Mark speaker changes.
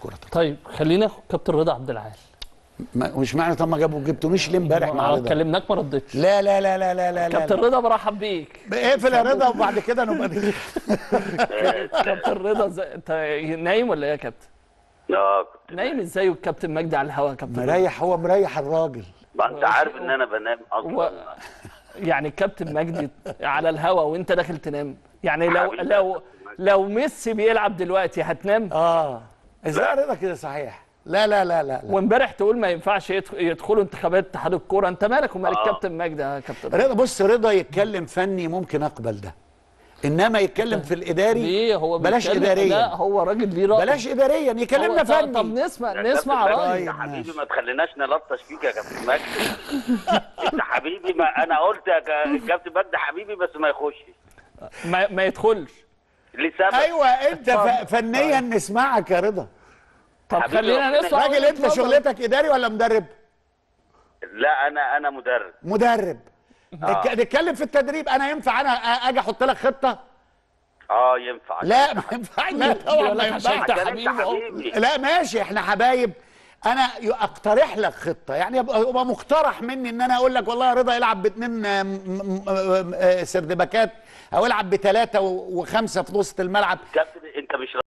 Speaker 1: الكوره طبعا
Speaker 2: طيب خلينا ناخد كابتن رضا عبد العال
Speaker 1: ما- مش معنى طب ما جابوا جبتونيش ليه امبارح مع
Speaker 2: آه،
Speaker 1: رضا
Speaker 2: كلمناك ما ردتش
Speaker 1: لا لا لا لا لا لا
Speaker 2: كابتن
Speaker 1: لا
Speaker 2: رضا برحب بيك
Speaker 1: اقفل يا رضا وبعد كده نبقى نك-
Speaker 2: كابتن رضا زي... انت نايم ولا ايه يا كابتن؟
Speaker 3: اه كنت
Speaker 2: نايم ازاي والكابتن مجدي على الهوا يا كابتن رضا؟
Speaker 1: مريح هو مريح الراجل
Speaker 3: ما انت عارف ان انا بنام
Speaker 2: و...
Speaker 3: اصلا
Speaker 2: يعني الكابتن مجدي على الهوا وانت داخل تنام يعني لو
Speaker 3: حبيبي.
Speaker 2: لو لو ميسي بيلعب دلوقتي هتنام
Speaker 1: اه ازاي يا رضا كده صحيح لا لا لا لا, لا.
Speaker 2: وامبارح تقول ما ينفعش يدخ- يدخلوا انتخابات اتحاد الكوره انت مالك ومال
Speaker 3: آه.
Speaker 2: الكابتن مجدي يا كابتن رضا؟
Speaker 1: رضا بص رضا يتكلم فني ممكن اقبل ده انما يتكلم في الاداري
Speaker 2: ليه هو
Speaker 1: بلاش
Speaker 2: بيتكلم-
Speaker 1: اداريا
Speaker 2: لا هو راجل ليه راي
Speaker 1: بلاش اداريا يكلمنا
Speaker 2: هو- طب- طب
Speaker 1: فني
Speaker 2: نسمع
Speaker 3: يا
Speaker 2: نسمع
Speaker 3: كابتن
Speaker 2: رايه
Speaker 3: مجدي، يا
Speaker 1: طيب،
Speaker 3: حبيبي
Speaker 1: ماشي.
Speaker 3: ما تخليناش نلطش فيك يا كابتن مجدي انت حبيبي ما انا قلت يا كا- كابتن مجدي حبيبي بس ما يخشش
Speaker 2: ما, ما يدخلش
Speaker 3: لسبب
Speaker 1: ايوه انت ف- فنيا نسمعك يا رضا
Speaker 2: طب
Speaker 3: حبيبي
Speaker 2: خلينا
Speaker 3: ربنا
Speaker 2: نسمع
Speaker 1: راجل انت
Speaker 2: اتفضل.
Speaker 1: شغلتك اداري ولا مدرب
Speaker 3: لا انا انا مدرب
Speaker 1: مدرب اتك- نتكلم في التدريب انا ينفع انا أ- اجي احط لك خطه
Speaker 3: اه ينفع
Speaker 1: لا ما ينفعش لا طبعا
Speaker 2: يقول
Speaker 1: ما
Speaker 2: لك عشان
Speaker 1: ينفعش
Speaker 2: انت
Speaker 3: عشان انت
Speaker 2: حبيبي اهو.
Speaker 3: حبيبي
Speaker 1: لا ماشي احنا حبايب انا ي- اقترح لك خطه يعني يبقى يبقى مقترح مني ان انا اقول لك والله يا رضا العب باثنين آه، م- م- آه، سردباكات او العب بثلاثه و- وخمسه في وسط الملعب
Speaker 3: كابتن انت مش